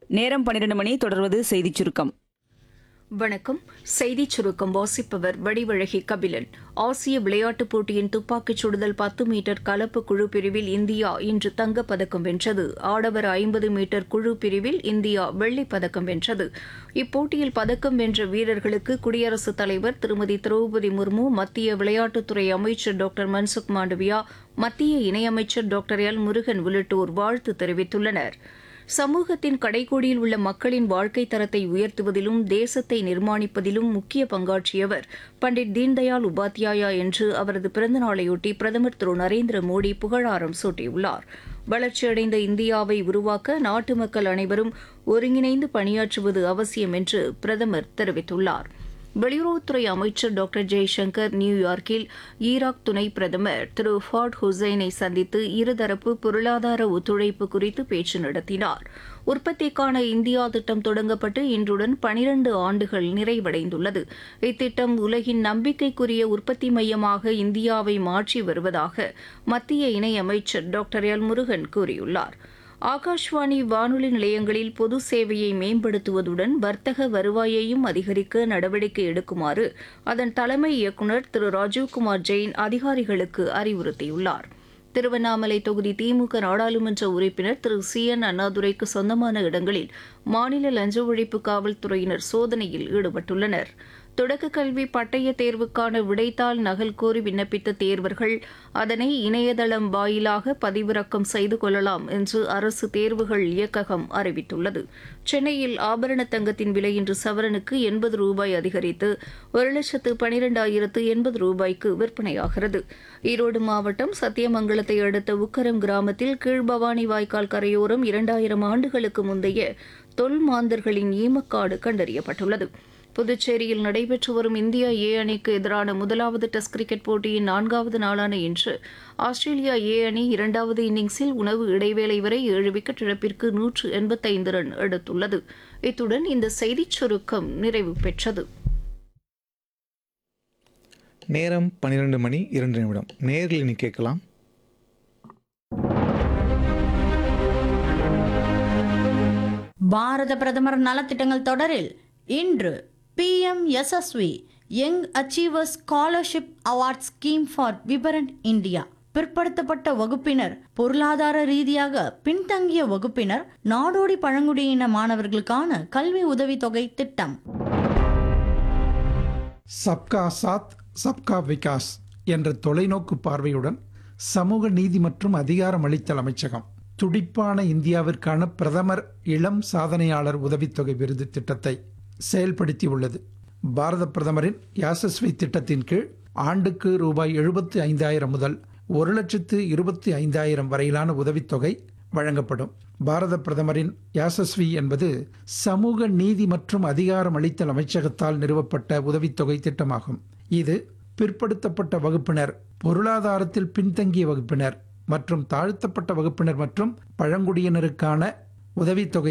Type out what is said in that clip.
நேரம் பன்னிரண்டு மணி தொடர்வது செய்திச் சுருக்கம் வணக்கம் செய்திச் சுருக்கம் வாசிப்பவர் வடிவழகி கபிலன் ஆசிய விளையாட்டுப் போட்டியின் துப்பாக்கிச் சுடுதல் பத்து மீட்டர் கலப்பு குழு பிரிவில் இந்தியா இன்று தங்கப் பதக்கம் வென்றது ஆடவர் ஐம்பது மீட்டர் குழு பிரிவில் இந்தியா வெள்ளிப் பதக்கம் வென்றது இப்போட்டியில் பதக்கம் வென்ற வீரர்களுக்கு குடியரசுத் தலைவர் திருமதி திரௌபதி முர்மு மத்திய விளையாட்டுத்துறை அமைச்சர் டாக்டர் மன்சுக் மாண்டவியா மத்திய இணையமைச்சர் டாக்டர் எல் முருகன் உள்ளிட்டோர் வாழ்த்து தெரிவித்துள்ளனா் சமூகத்தின் கடைக்கோடியில் உள்ள மக்களின் வாழ்க்கை தரத்தை உயர்த்துவதிலும் தேசத்தை நிர்மாணிப்பதிலும் முக்கிய பங்காற்றியவர் பண்டிட் தீன்தயாள் உபாத்யாயா என்று அவரது பிறந்தநாளையொட்டி பிரதமர் திரு நரேந்திர மோடி புகழாரம் சூட்டியுள்ளார் வளர்ச்சியடைந்த இந்தியாவை உருவாக்க நாட்டு மக்கள் அனைவரும் ஒருங்கிணைந்து பணியாற்றுவது அவசியம் என்று பிரதமர் தெரிவித்துள்ளார் வெளியுறவுத்துறை அமைச்சர் டாக்டர் ஜெய்சங்கர் நியூயார்க்கில் ஈராக் துணை பிரதமர் திரு ஃபாட் ஹுசைனை சந்தித்து இருதரப்பு பொருளாதார ஒத்துழைப்பு குறித்து பேச்சு நடத்தினார் உற்பத்திக்கான இந்தியா திட்டம் தொடங்கப்பட்டு இன்றுடன் பனிரண்டு ஆண்டுகள் நிறைவடைந்துள்ளது இத்திட்டம் உலகின் நம்பிக்கைக்குரிய உற்பத்தி மையமாக இந்தியாவை மாற்றி வருவதாக மத்திய இணையமைச்சர் டாக்டர் எல் முருகன் கூறியுள்ளார் ஆகாஷ்வாணி வானொலி நிலையங்களில் பொது சேவையை மேம்படுத்துவதுடன் வர்த்தக வருவாயையும் அதிகரிக்க நடவடிக்கை எடுக்குமாறு அதன் தலைமை இயக்குநர் திரு ராஜீவ்குமார் ஜெயின் அதிகாரிகளுக்கு அறிவுறுத்தியுள்ளார் திருவண்ணாமலை தொகுதி திமுக நாடாளுமன்ற உறுப்பினர் திரு சி என் அண்ணாதுரைக்கு சொந்தமான இடங்களில் மாநில லஞ்ச ஒழிப்பு காவல்துறையினர் சோதனையில் ஈடுபட்டுள்ளனர் தொடக்க கல்வி பட்டய தேர்வுக்கான விடைத்தாள் நகல் கோரி விண்ணப்பித்த தேர்வர்கள் அதனை இணையதளம் வாயிலாக பதிவிறக்கம் செய்து கொள்ளலாம் என்று அரசு தேர்வுகள் இயக்ககம் அறிவித்துள்ளது சென்னையில் ஆபரண தங்கத்தின் விலை இன்று சவரனுக்கு எண்பது ரூபாய் அதிகரித்து ஒரு லட்சத்து பனிரெண்டாயிரத்து எண்பது ரூபாய்க்கு விற்பனையாகிறது ஈரோடு மாவட்டம் சத்தியமங்கலத்தை அடுத்த உக்கரம் கிராமத்தில் கீழ்பவானி வாய்க்கால் கரையோரம் இரண்டாயிரம் ஆண்டுகளுக்கு முந்தைய தொல்மாந்தர்களின் ஈமக்காடு கண்டறியப்பட்டுள்ளது புதுச்சேரியில் நடைபெற்று வரும் இந்தியா ஏ அணிக்கு எதிரான முதலாவது டெஸ்ட் கிரிக்கெட் போட்டியின் நான்காவது நாளான இன்று ஆஸ்திரேலியா ஏ அணி இரண்டாவது இன்னிங்ஸில் உணவு இடைவேளை வரை ஏழு விக்கெட் இழப்பிற்கு நூற்று எண்பத்தைந்து ரன் எடுத்துள்ளது இத்துடன் இந்த செய்திச் சுருக்கம் நிறைவு பெற்றது நேரம் பன்னிரெண்டு மணி இரண்டு நிமிடம் நேரில் இனி கேட்கலாம் பாரத பிரதமர் நலத்திட்டங்கள் தொடரில் இன்று PM SSV young achievers scholarship award scheme for vibrant India பிற்படுத்தப்பட்ட வகுப்பினர் பொருளாதார ரீதியாக பின்தங்கிய வகுப்பினர் நாடோடி பழங்குடியின மாணவர்களுக்கான கல்வி உதவித்தொகை திட்டம் சப்கா சாத் சப்கா விகாஸ் என்ற தொலைநோக்கு பார்வையுடன் சமூக நீதி மற்றும் அதிகாரமளித்தல் அமைச்சகம் துடிப்பான இந்தியாவிற்கான பிரதமர் இளம் சாதனையாளர் உதவித்தொகை விருது திட்டத்தை செயல்படுத்தியுள்ளது பாரத பிரதமரின் யாசஸ்வி திட்டத்தின் கீழ் ஆண்டுக்கு ரூபாய் எழுபத்தி ஐந்தாயிரம் முதல் ஒரு லட்சத்து இருபத்தி ஐந்தாயிரம் வரையிலான உதவித்தொகை வழங்கப்படும் பாரத பிரதமரின் யாசஸ்வி என்பது சமூக நீதி மற்றும் அதிகாரம் அளித்தல் அமைச்சகத்தால் நிறுவப்பட்ட உதவித்தொகை திட்டமாகும் இது பிற்படுத்தப்பட்ட வகுப்பினர் பொருளாதாரத்தில் பின்தங்கிய வகுப்பினர் மற்றும் தாழ்த்தப்பட்ட வகுப்பினர் மற்றும் பழங்குடியினருக்கான உதவித்தொகை